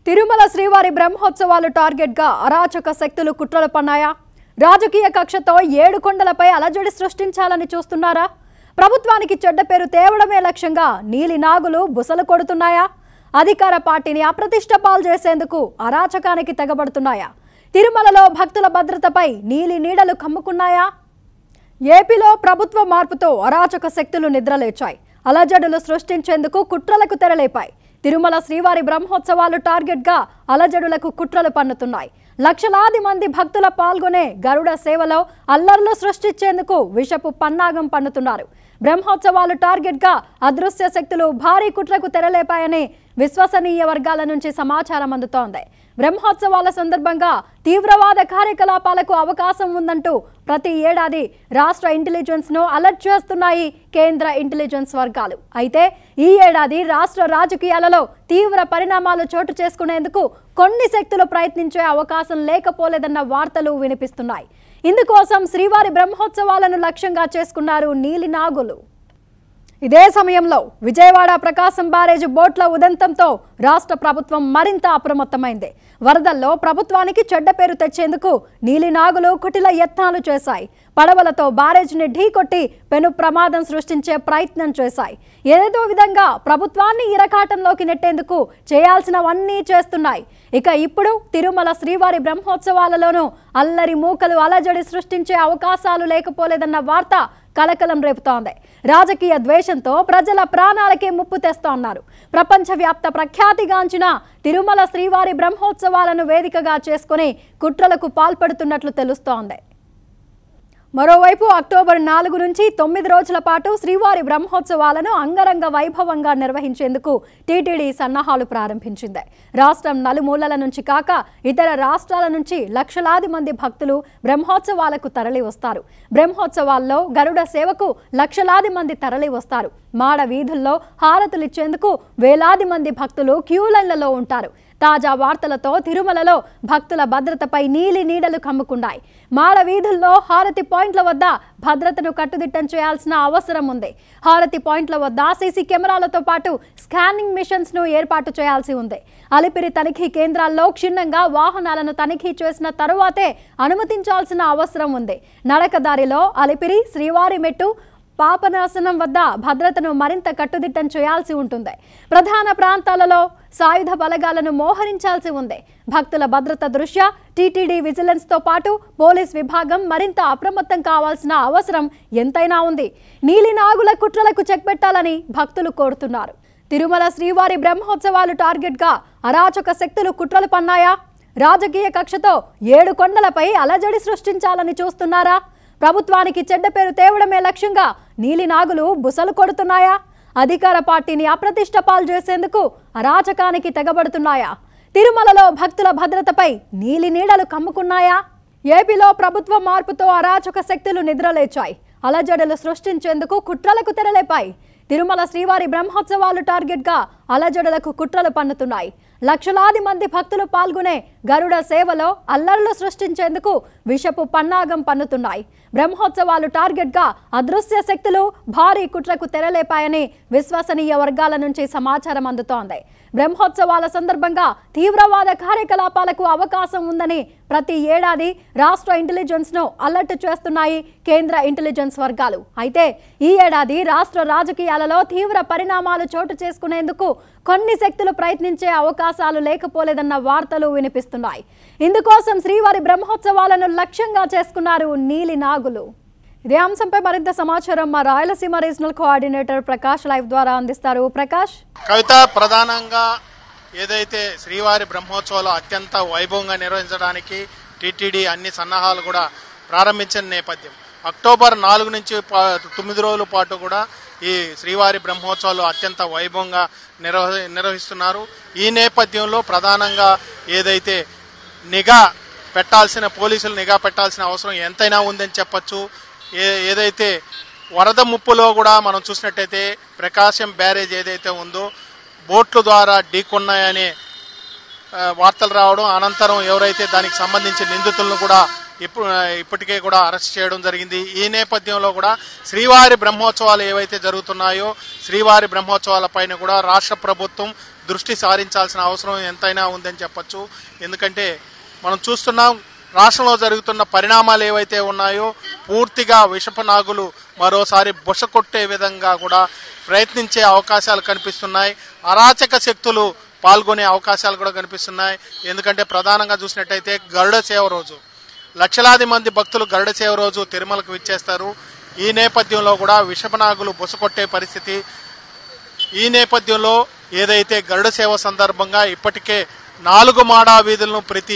తిరుమల శ్రీవారి బ్రహ్మోత్సవాలు టార్గెట్ గా అరాచక శక్తులు కుట్రలు పన్నాయా రాజకీయ కక్షతో ఏడు కొండలపై అలజడి సృష్టించాలని చూస్తున్నారా ప్రభుత్వానికి చెడ్డ పేరు తేవడమే లక్ష్యంగా నీలి నాగులు బుసలు కొడుతున్నాయా అధికార పార్టీని అప్రతిష్ట పాలు చేసేందుకు అరాచకానికి తెగబడుతున్నాయా తిరుమలలో భక్తుల భద్రతపై నీలి నీడలు కమ్ముకున్నాయా ఏపీలో ప్రభుత్వ మార్పుతో అరాచక శక్తులు నిద్రలేచాయి అలజడులు సృష్టించేందుకు కుట్రలకు తెరలేపాయి తిరుమల శ్రీవారి బ్రహ్మోత్సవాలు టార్గెట్గా అలజడులకు కుట్రలు పన్నుతున్నాయి లక్షలాది మంది భక్తుల పాల్గొనే గరుడ సేవలో అల్లర్లు సృష్టించేందుకు విషపు పన్నాగం పన్నుతున్నారు బ్రహ్మోత్సవాలు టార్గెట్గా అదృశ్య శక్తులు భారీ కుట్రకు తెరలేపాయని విశ్వసనీయ వర్గాల నుంచి సమాచారం అందుతోంది బ్రహ్మోత్సవాల సందర్భంగా తీవ్రవాద కార్యకలాపాలకు అవకాశం ఉందంటూ ప్రతి ఏడాది రాష్ట్ర ఇంటెలిజెన్స్ ను అలర్ట్ చేస్తున్నాయి కేంద్ర ఇంటెలిజెన్స్ వర్గాలు అయితే ఈ ఏడాది రాష్ట్ర రాజకీయాలలో తీవ్ర పరిణామాలు చోటు చేసుకునేందుకు కొన్ని శక్తులు ప్రయత్నించే అవకాశం లేకపోలేదన్న వార్తలు వినిపిస్తున్నాయి ఇందుకోసం శ్రీవారి బ్రహ్మోత్సవాలను లక్ష్యంగా చేసుకున్నారు నీలి నాగులు ఇదే సమయంలో విజయవాడ ప్రకాశం బ్యారేజ్ బోట్ల ఉదంతంతో రాష్ట్ర ప్రభుత్వం మరింత అప్రమత్తమైంది వరదల్లో ప్రభుత్వానికి చెడ్డ పేరు తెచ్చేందుకు నీలినాగులు కుటిల యత్నాలు చేశాయి పడవలతో బ్యారేజ్ని ఢీకొట్టి పెను ప్రమాదం సృష్టించే ప్రయత్నం చేశాయి ఏదో విధంగా ప్రభుత్వాన్ని ఇరకాటంలోకి నెట్టేందుకు చేయాల్సినవన్నీ చేస్తున్నాయి ఇక ఇప్పుడు తిరుమల శ్రీవారి బ్రహ్మోత్సవాలలోనూ అల్లరి మూకలు అలజడి సృష్టించే అవకాశాలు లేకపోలేదన్న వార్త కలకలం రేపుతోంది రాజకీయ ద్వేషంతో ప్రజల ప్రాణాలకే ముప్పు తెస్తోన్నారు ప్రపంచవ్యాప్త ప్రఖ్యాతిగాంచిన తిరుమల శ్రీవారి బ్రహ్మోత్సవాలను వేదికగా చేసుకుని కుట్రలకు పాల్పడుతున్నట్లు తెలుస్తోంది మరోవైపు అక్టోబర్ నాలుగు నుంచి తొమ్మిది రోజుల పాటు శ్రీవారి బ్రహ్మోత్సవాలను అంగరంగ వైభవంగా నిర్వహించేందుకు టీటీడీ సన్నాహాలు ప్రారంభించింది రాష్ట్రం నలుమూలల నుంచి కాక ఇతర రాష్ట్రాల నుంచి లక్షలాది మంది భక్తులు బ్రహ్మోత్సవాలకు తరలి వస్తారు బ్రహ్మోత్సవాల్లో గరుడ సేవకు లక్షలాది మంది తరలి వస్తారు మాడ వీధుల్లో హారతులిచ్చేందుకు వేలాది మంది భక్తులు క్యూ లైన్లలో ఉంటారు తాజా వార్తలతో తిరుమలలో భక్తుల భద్రతపై నీలి నీడలు కమ్ముకున్నాయి మాడ వీధుల్లో హారతి పాయింట్ల వద్ద భద్రతను కట్టుదిట్టం చేయాల్సిన అవసరం ఉంది హారతి పాయింట్ల వద్ద సీసీ కెమెరాలతో పాటు స్కానింగ్ మిషన్స్ ను ఏర్పాటు చేయాల్సి ఉంది అలిపిరి తనిఖీ కేంద్రాల్లో క్షుణ్ణంగా వాహనాలను తనిఖీ చేసిన తరువాతే అనుమతించాల్సిన అవసరం ఉంది నడకదారిలో అలిపిరి శ్రీవారి మెట్టు పాపనాశనం వద్ద భద్రతను మరింత కట్టుదిట్టం చేయాల్సి ఉంటుంది ప్రధాన ప్రాంతాలలో సాయుధ బలగాలను మోహరించాల్సి ఉంది భక్తుల భద్రత దృష్ట్యా టీటీడీ విజిలెన్స్ తో పాటు పోలీస్ విభాగం మరింత అప్రమత్తం కావాల్సిన అవసరం ఎంతైనా ఉంది నీలినాగుల కుట్రలకు చెక్ పెట్టాలని భక్తులు కోరుతున్నారు తిరుమల శ్రీవారి బ్రహ్మోత్సవాలు టార్గెట్గా అరాచక శక్తులు కుట్రలు పన్నాయా రాజకీయ కక్షతో ఏడు కొండలపై అలజడి సృష్టించాలని చూస్తున్నారా ప్రభుత్వానికి చెడ్డ పేరు తేవడమే లక్ష్యంగా నీలి నాగులు బుసలు కొడుతున్నాయా అధికార పార్టీని అప్రతిష్ట పాలు చేసేందుకు అరాచకానికి తెగబడుతున్నాయా తిరుమలలో భక్తుల భద్రతపై నీలి నీడలు కమ్ముకున్నాయా ఏపీలో ప్రభుత్వ మార్పుతో అరాచక శక్తులు నిద్రలేచాయి అలజడులు సృష్టించేందుకు కుట్రలకు తెరలేపాయి తిరుమల శ్రీవారి బ్రహ్మోత్సవాలు టార్గెట్గా అలజడులకు కుట్రలు పన్నుతున్నాయి లక్షలాది మంది భక్తులు పాల్గొనే గరుడ సేవలో అల్లర్లు సృష్టించేందుకు విషపు పన్నాగం పన్నుతున్నాయి బ్రహ్మోత్సవాలు టార్గెట్గా అదృశ్య శక్తులు భారీ కుట్రకు తెరలేపాయని విశ్వసనీయ వర్గాల నుంచి సమాచారం అందుతోంది బ్రహ్మోత్సవాల సందర్భంగా తీవ్రవాద కార్యకలాపాలకు అవకాశం ఉందని ప్రతి ఏడాది రాష్ట్ర ఇంటెలిజెన్స్ ను అలర్ట్ చేస్తున్నాయి కేంద్ర ఇంటెలిజెన్స్ వర్గాలు అయితే ఈ ఏడాది రాష్ట్ర రాజకీయాలలో తీవ్ర పరిణామాలు చోటు చేసుకునేందుకు కొన్ని శక్తులు ప్రయత్నించే అవకాశాలు లేకపోలేదన్న వార్తలు వినిపిస్తున్నాయి ఇందుకోసం శ్రీవారి బ్రహ్మోత్సవాలను లక్ష్యంగా చేసుకున్నారు నీలి నాగులు ఇదే అంశంపై మరింత సమాచారం మా Rayalaseema regional coordinator Prakash live ద్వారా అందిస్తారు ప్రకాష్ కవిత ప్రధానంగా ఏదైతే శ్రీవారి బ్రహ్మోత్సవాలు అత్యంత వైభవంగా నిర్వహించడానికి టీటీడీ అన్ని సన్నాహాలు కూడా ప్రారంభించిన నేపథ్యం అక్టోబర్ నాలుగు నుంచి పా- తొమ్మిది రోజుల పాటు కూడా ఈ శ్రీవారి బ్రహ్మోత్సవాలు అత్యంత వైభవంగా నిర్వ నిర్వహిస్తున్నారు ఈ నేపథ్యంలో ప్రధానంగా ఏదైతే నిఘా పెట్టాల్సిన పోలీసులు నిఘా పెట్టాల్సిన అవసరం ఎంతైనా ఉందని చెప్పొచ్చు ఏ ఏదైతే వరద ముప్పులో కూడా మనం చూసినట్టయితే ప్రకాశం బ్యారేజ్ ఏదైతే ఉందో బోట్ల ద్వారా ఢీకొన్నాయనే ఆ, వార్తలు రావడం అనంతరం ఎవరైతే దానికి సంబంధించిన నిందితులను కూడా ఇప్పుడు ఇప్పటికే కూడా అరెస్ట్ చేయడం జరిగింది ఈ నేపథ్యంలో కూడా శ్రీవారి బ్రహ్మోత్సవాలు ఏవైతే జరుగుతున్నాయో శ్రీవారి బ్రహ్మోత్సవాల పైన కూడా రాష్ట్ర ప్రభుత్వం దృష్టి సారించాల్సిన అవసరం ఎంతైనా ఉందని చెప్పొచ్చు ఎందుకంటే మనం చూస్తున్నాం రాష్ట్రంలో జరుగుతున్న పరిణామాలు ఏవైతే ఉన్నాయో పూర్తిగా విషప నాగులు మరోసారి బుస కొట్టే విధంగా కూడా ప్రయత్నించే అవకాశాలు కనిపిస్తున్నాయి అరాచక శక్తులు పాల్గొనే అవకాశాలు కూడా కనిపిస్తున్నాయి ఎందుకంటే ప్రధానంగా చూసినట్టయితే గరుడ సేవ రోజు లక్షలాది మంది భక్తులు గరుడ సేవ రోజు తిరుమలకు విచ్చేస్తారు ఈ నేపథ్యంలో కూడా విషపనాగులు బుసకొట్టే పరిస్థితి ఈ నేపథ్యంలో ఏదైతే గరుడ సేవ సందర్భంగా ఇప్పటికే నాలుగు మాడా వీధులను ప్రతి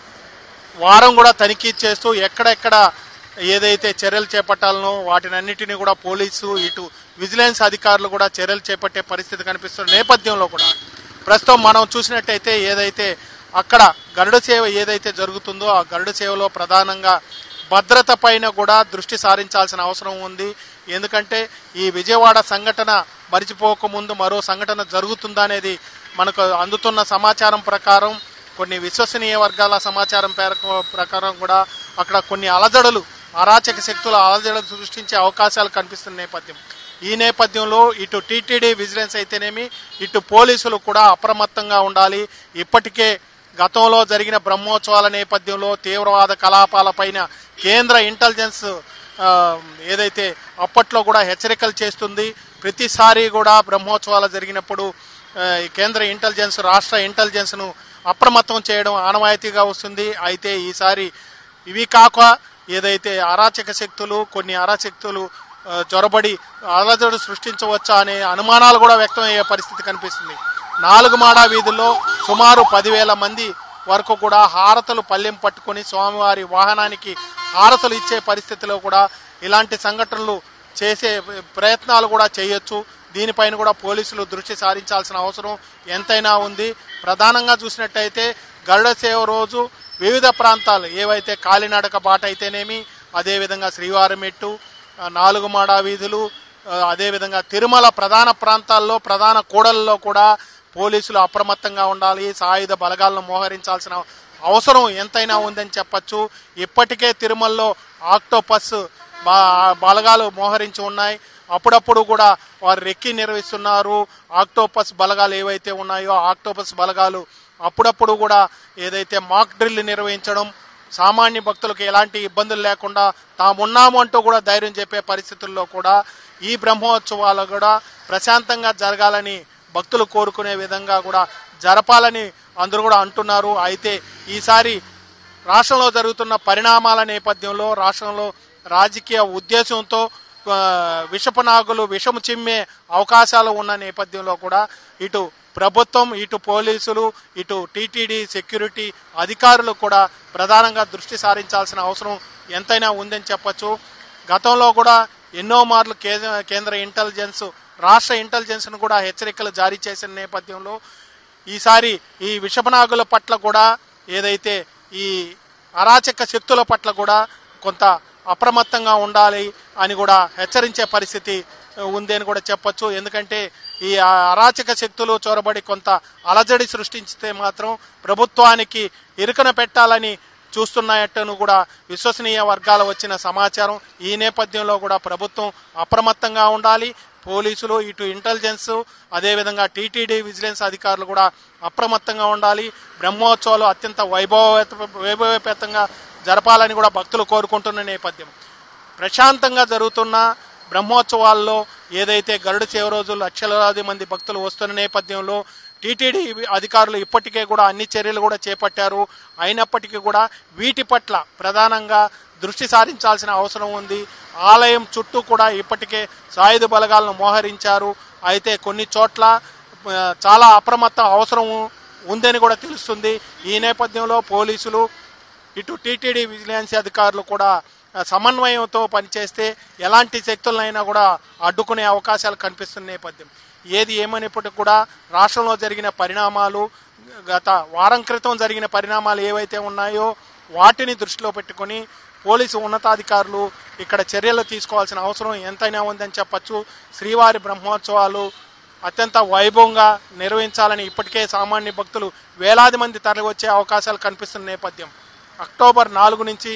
వారం కూడా తనిఖీ చేస్తూ ఎక్కడెక్కడ ఏదైతే చర్యలు చేపట్టాలనో వాటినన్నిటిని కూడా పోలీసు ఇటు విజిలెన్స్ అధికారులు కూడా చర్యలు చేపట్టే పరిస్థితి కనిపిస్తున్న నేపథ్యంలో కూడా ప్రస్తుతం మనం చూసినట్టయితే ఏదైతే అక్కడ గరుడ సేవ ఏదైతే జరుగుతుందో ఆ గరుడ సేవలో ప్రధానంగా భద్రత పైన కూడా దృష్టి సారించాల్సిన అవసరం ఉంది ఎందుకంటే ఈ విజయవాడ సంఘటన మరిచిపోకముందు మరో సంఘటన జరుగుతుందా అనేది మనకు అందుతున్న సమాచారం ప్రకారం కొన్ని విశ్వసనీయ వర్గాల సమాచారం పేరకు ప్రకారం కూడా అక్కడ కొన్ని అలజడులు అరాచక శక్తుల అలజడులు సృష్టించే అవకాశాలు కనిపిస్తున్న నేపథ్యం ఈ నేపథ్యంలో ఇటు టీటీడీ విజిలెన్స్ అయితేనేమి ఇటు పోలీసులు కూడా అప్రమత్తంగా ఉండాలి ఇప్పటికే గతంలో జరిగిన బ్రహ్మోత్సవాల నేపథ్యంలో తీవ్రవాద కలాపాలపైన కేంద్ర ఇంటెలిజెన్స్ ఆ, ఏదైతే అప్పట్లో కూడా హెచ్చరికలు చేస్తుంది ప్రతిసారి కూడా బ్రహ్మోత్సవాలు జరిగినప్పుడు ఆ, ఈ కేంద్ర ఇంటెలిజెన్స్ రాష్ట్ర ఇంటెలిజెన్స్ను అప్రమత్తం చేయడం ఆనవాయితీగా వస్తుంది అయితే ఈసారి ఇవి కాక ఏదైతే అరాచక శక్తులు కొన్ని అరాచక్తులు ఆ, చొరబడి అలజడు సృష్టించవచ్చా అనే అనుమానాలు కూడా వ్యక్తం అయ్యే పరిస్థితి కనిపిస్తుంది నాలుగు మాడా వీధుల్లో సుమారు పదివేల మంది వరకు కూడా హారతలు పల్లెం పట్టుకొని స్వామివారి వాహనానికి హారతలు ఇచ్చే పరిస్థితిలో కూడా ఇలాంటి సంఘటనలు చేసే ప్రయత్నాలు కూడా చేయొచ్చు దీనిపైన కూడా పోలీసులు దృష్టి సారించాల్సిన అవసరం ఎంతైనా ఉంది ప్రధానంగా చూసినట్టయితే గరుడ సేవ రోజు వివిధ ప్రాంతాలు ఏవైతే కాలినడక బాట అయితేనేమి అదేవిధంగా శ్రీవారి మెట్టు ఆ, నాలుగు మాడా వీధులు ఆ, అదేవిధంగా తిరుమల ప్రధాన ప్రాంతాల్లో ప్రధాన కూడల్లో కూడా పోలీసులు అప్రమత్తంగా ఉండాలి సాయుధ బలగాలను మోహరించాల్సిన అవసరం ఎంతైనా ఉందని చెప్పచ్చు ఇప్పటికే తిరుమలలో ఆక్టోపస్ బా- బలగాలు మోహరించి ఉన్నాయి అప్పుడప్పుడు కూడా వారు రెక్కి నిర్వహిస్తున్నారు ఆక్టోపస్ బలగాలు ఏవైతే ఉన్నాయో ఆక్టోపస్ బలగాలు అప్పుడప్పుడు కూడా ఏదైతే మాక్ డ్రిల్ నిర్వహించడం సామాన్య భక్తులకు ఎలాంటి ఇబ్బందులు లేకుండా తామున్నాము అంటూ కూడా ధైర్యం చెప్పే పరిస్థితుల్లో కూడా ఈ బ్రహ్మోత్సవాలు కూడా ప్రశాంతంగా జరగాలని భక్తులు కోరుకునే విధంగా కూడా జరపాలని అందరూ కూడా అంటున్నారు అయితే ఈసారి రాష్ట్రంలో జరుగుతున్న పరిణామాల నేపథ్యంలో రాష్ట్రంలో రాజకీయ ఉద్దేశంతో ఆ, విషపనాగులు విషము చిమ్మే అవకాశాలు ఉన్న నేపథ్యంలో కూడా ఇటు ప్రభుత్వం ఇటు పోలీసులు ఇటు టీటీడీ సెక్యూరిటీ అధికారులు కూడా ప్రధానంగా దృష్టి సారించాల్సిన అవసరం ఎంతైనా ఉందని చెప్పొచ్చు గతంలో కూడా ఎన్నో మార్లు కేంద్ర కేంద్ర ఇంటెలిజెన్స్ రాష్ట్ర ఇంటెలిజెన్స్ను కూడా హెచ్చరికలు జారీ చేసిన నేపథ్యంలో ఈసారి ఈ విషపనాగుల పట్ల కూడా ఏదైతే ఈ అరాచక శక్తుల పట్ల కూడా కొంత అప్రమత్తంగా ఉండాలి అని కూడా హెచ్చరించే పరిస్థితి ఉంది అని కూడా చెప్పొచ్చు ఎందుకంటే ఈ అరాచక శక్తులు చొరబడి కొంత అలజడి సృష్టించితే మాత్రం ప్రభుత్వానికి ఇరుకన పెట్టాలని చూస్తున్నాయట్టును కూడా విశ్వసనీయ వర్గాల వచ్చిన సమాచారం ఈ నేపథ్యంలో కూడా ప్రభుత్వం అప్రమత్తంగా ఉండాలి పోలీసులు ఇటు ఇంటెలిజెన్స్ అదేవిధంగా టీటీడీ విజిలెన్స్ అధికారులు కూడా అప్రమత్తంగా ఉండాలి బ్రహ్మోత్సవాలు అత్యంత వైభవ వైభవపేతంగా జరపాలని కూడా భక్తులు కోరుకుంటున్న నేపథ్యం ప్రశాంతంగా జరుగుతున్న బ్రహ్మోత్సవాల్లో ఏదైతే గరుడ సేవ రోజు లక్షలాది మంది భక్తులు వస్తున్న నేపథ్యంలో టీటీడీ అధికారులు ఇప్పటికే కూడా అన్ని చర్యలు కూడా చేపట్టారు అయినప్పటికీ కూడా వీటి పట్ల ప్రధానంగా దృష్టి సారించాల్సిన అవసరం ఉంది ఆలయం చుట్టూ కూడా ఇప్పటికే సాయుధ బలగాలను మోహరించారు అయితే కొన్ని చోట్ల ఆ, చాలా అప్రమత్త అవసరం ఉందని కూడా తెలుస్తుంది ఈ నేపథ్యంలో పోలీసులు ఇటు టీటీడీ విజిలెన్స్ అధికారులు కూడా ఆ, సమన్వయంతో పనిచేస్తే ఎలాంటి శక్తులనైనా కూడా అడ్డుకునే అవకాశాలు కనిపిస్తున్న నేపథ్యం ఏది ఏమైనప్పటికీ కూడా రాష్ట్రంలో జరిగిన పరిణామాలు గత వారం క్రితం జరిగిన పరిణామాలు ఏవైతే ఉన్నాయో వాటిని దృష్టిలో పెట్టుకొని పోలీసు ఉన్నతాధికారులు ఇక్కడ చర్యలు తీసుకోవాల్సిన అవసరం ఎంతైనా ఉందని చెప్పచ్చు శ్రీవారి బ్రహ్మోత్సవాలు అత్యంత వైభవంగా నిర్వహించాలని ఇప్పటికే సామాన్య భక్తులు వేలాది మంది తరలివచ్చే అవకాశాలు కనిపిస్తున్న నేపథ్యం అక్టోబర్ నాలుగు నుంచి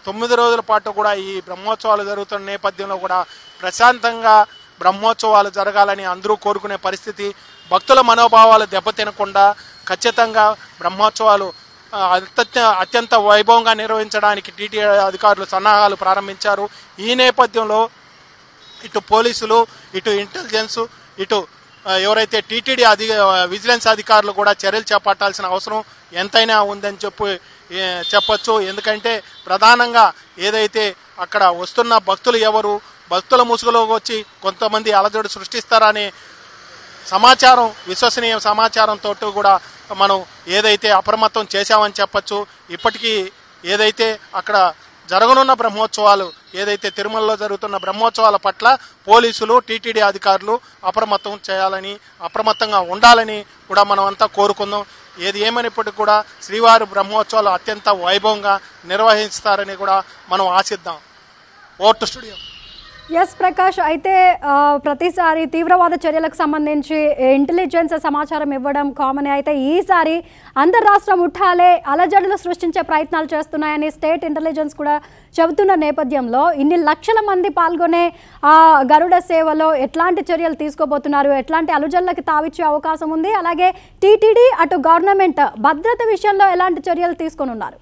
తొమ్మిది రోజుల పాటు కూడా ఈ బ్రహ్మోత్సవాలు జరుగుతున్న నేపథ్యంలో కూడా ప్రశాంతంగా బ్రహ్మోత్సవాలు జరగాలని అందరూ కోరుకునే పరిస్థితి భక్తుల మనోభావాలు దెబ్బతినకుండా ఖచ్చితంగా బ్రహ్మోత్సవాలు ఆ, అత్యంత అత్యంత వైభవంగా నిర్వహించడానికి టీటీ అధికారులు సన్నాహాలు ప్రారంభించారు ఈ నేపథ్యంలో ఇటు పోలీసులు ఇటు ఇంటెలిజెన్స్ ఇటు ఆ, ఎవరైతే టీటీడీ అధి విజిలెన్స్ అధికారులు కూడా చర్యలు చేపట్టాల్సిన అవసరం ఎంతైనా ఉందని చెప్పి ఏ, చెప్పొచ్చు ఎందుకంటే ప్రధానంగా ఏదైతే అక్కడ వస్తున్న భక్తులు ఎవరు భక్తుల ముసుగులోకి వచ్చి కొంతమంది అలజడి సృష్టిస్తారని సమాచారం విశ్వసనీయ సమాచారంతో కూడా మనం ఏదైతే అప్రమత్తం చేశామని చెప్పొచ్చు ఇప్పటికీ ఏదైతే అక్కడ జరగనున్న బ్రహ్మోత్సవాలు ఏదైతే తిరుమలలో జరుగుతున్న బ్రహ్మోత్సవాల పట్ల పోలీసులు టీటీడీ అధికారులు అప్రమత్తం చేయాలని అప్రమత్తంగా ఉండాలని కూడా మనం అంతా కోరుకుందాం ఏది ఏమైనప్పటికీ కూడా శ్రీవారి బ్రహ్మోత్సవాలు అత్యంత వైభవంగా నిర్వహిస్తారని కూడా మనం ఆశిద్దాం ఓటు స్టూడియో ఎస్ ప్రకాష్ అయితే ఆ, ప్రతిసారి తీవ్రవాద చర్యలకు సంబంధించి ఇంటెలిజెన్స్ సమాచారం ఇవ్వడం కామన్ అయితే ఈసారి అంతర్రాష్ట్ర ముఠాలే అలజడులు సృష్టించే ప్రయత్నాలు చేస్తున్నాయని స్టేట్ ఇంటెలిజెన్స్ కూడా చెబుతున్న నేపథ్యంలో ఇన్ని లక్షల మంది పాల్గొనే ఆ గరుడ సేవలో ఎట్లాంటి చర్యలు తీసుకోబోతున్నారు ఎట్లాంటి అలుజడులకి తావిచ్చే అవకాశం ఉంది అలాగే టీటీడీ అటు గవర్నమెంట్ భద్రత విషయంలో ఎలాంటి చర్యలు తీసుకొని ఉన్నారు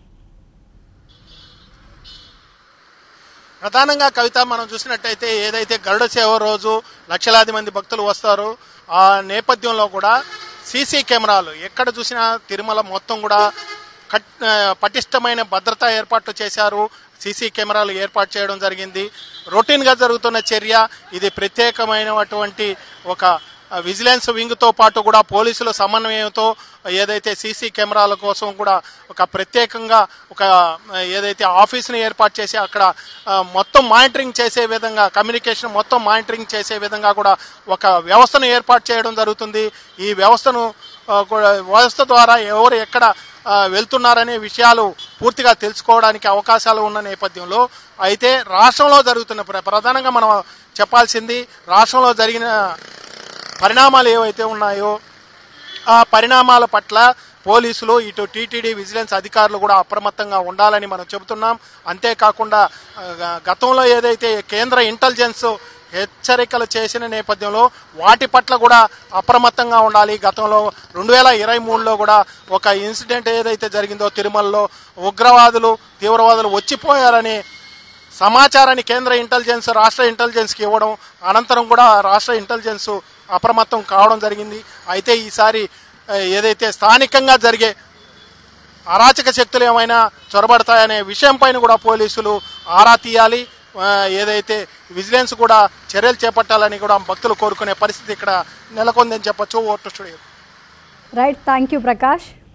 ప్రధానంగా కవిత మనం చూసినట్టయితే ఏదైతే గరుడ సేవ రోజు లక్షలాది మంది భక్తులు వస్తారో ఆ నేపథ్యంలో కూడా సీసీ కెమెరాలు ఎక్కడ చూసినా తిరుమల మొత్తం కూడా కట్ ఆ, పటిష్టమైన భద్రతా ఏర్పాట్లు చేశారు సీసీ కెమెరాలు ఏర్పాటు చేయడం జరిగింది రొటీన్గా జరుగుతున్న చర్య ఇది ప్రత్యేకమైనటువంటి ఒక ఆ, విజిలెన్స్ వింగ్తో పాటు కూడా పోలీసుల సమన్వయంతో ఏదైతే సీసీ కెమెరాల కోసం కూడా ఒక ప్రత్యేకంగా ఒక ఆ, ఏదైతే ఆఫీస్ని ఏర్పాటు చేసి అక్కడ ఆ, మొత్తం మానిటరింగ్ చేసే విధంగా కమ్యూనికేషన్ మొత్తం మానిటరింగ్ చేసే విధంగా కూడా ఒక వ్యవస్థను ఏర్పాటు చేయడం జరుగుతుంది ఈ వ్యవస్థను ఆ, కూడా వ్యవస్థ ద్వారా ఎవరు ఎక్కడ ఆ, వెళ్తున్నారనే విషయాలు పూర్తిగా తెలుసుకోవడానికి అవకాశాలు ఉన్న నేపథ్యంలో అయితే రాష్ట్రంలో జరుగుతున్న ప్ర- ప్రధానంగా మనం చెప్పాల్సింది రాష్ట్రంలో జరిగిన పరిణామాలు ఏవైతే ఉన్నాయో ఆ పరిణామాల పట్ల పోలీసులు ఇటు టీటీడీ విజిలెన్స్ అధికారులు కూడా అప్రమత్తంగా ఉండాలని మనం చెబుతున్నాం అంతేకాకుండా ఆ, గ- గతంలో ఏదైతే కేంద్ర ఇంటెలిజెన్స్ హెచ్చరికలు చేసిన నేపథ్యంలో వాటి పట్ల కూడా అప్రమత్తంగా ఉండాలి గతంలో రెండు వేల ఇరవై మూడులో కూడా ఒక ఇన్సిడెంట్ ఏదైతే జరిగిందో తిరుమలలో ఉగ్రవాదులు తీవ్రవాదులు వచ్చిపోయారని సమాచారాన్ని కేంద్ర ఇంటెలిజెన్స్ రాష్ట్ర ఇంటెలిజెన్స్కి ఇవ్వడం అనంతరం కూడా రాష్ట్ర ఇంటెలిజెన్స్ అప్రమత్తం కావడం జరిగింది అయితే ఈసారి ఆ, ఏదైతే స్థానికంగా జరిగే అరాచక శక్తులు ఏమైనా చొరబడతాయనే విషయం పైన కూడా పోలీసులు ఆరా తీయాలి ఆ, ఏదైతే విజిలెన్స్ కూడా చర్యలు చేపట్టాలని కూడా భక్తులు కోరుకునే పరిస్థితి ఇక్కడ నెలకొందని చెప్పొచ్చు ఓటు studio right thank you Prakash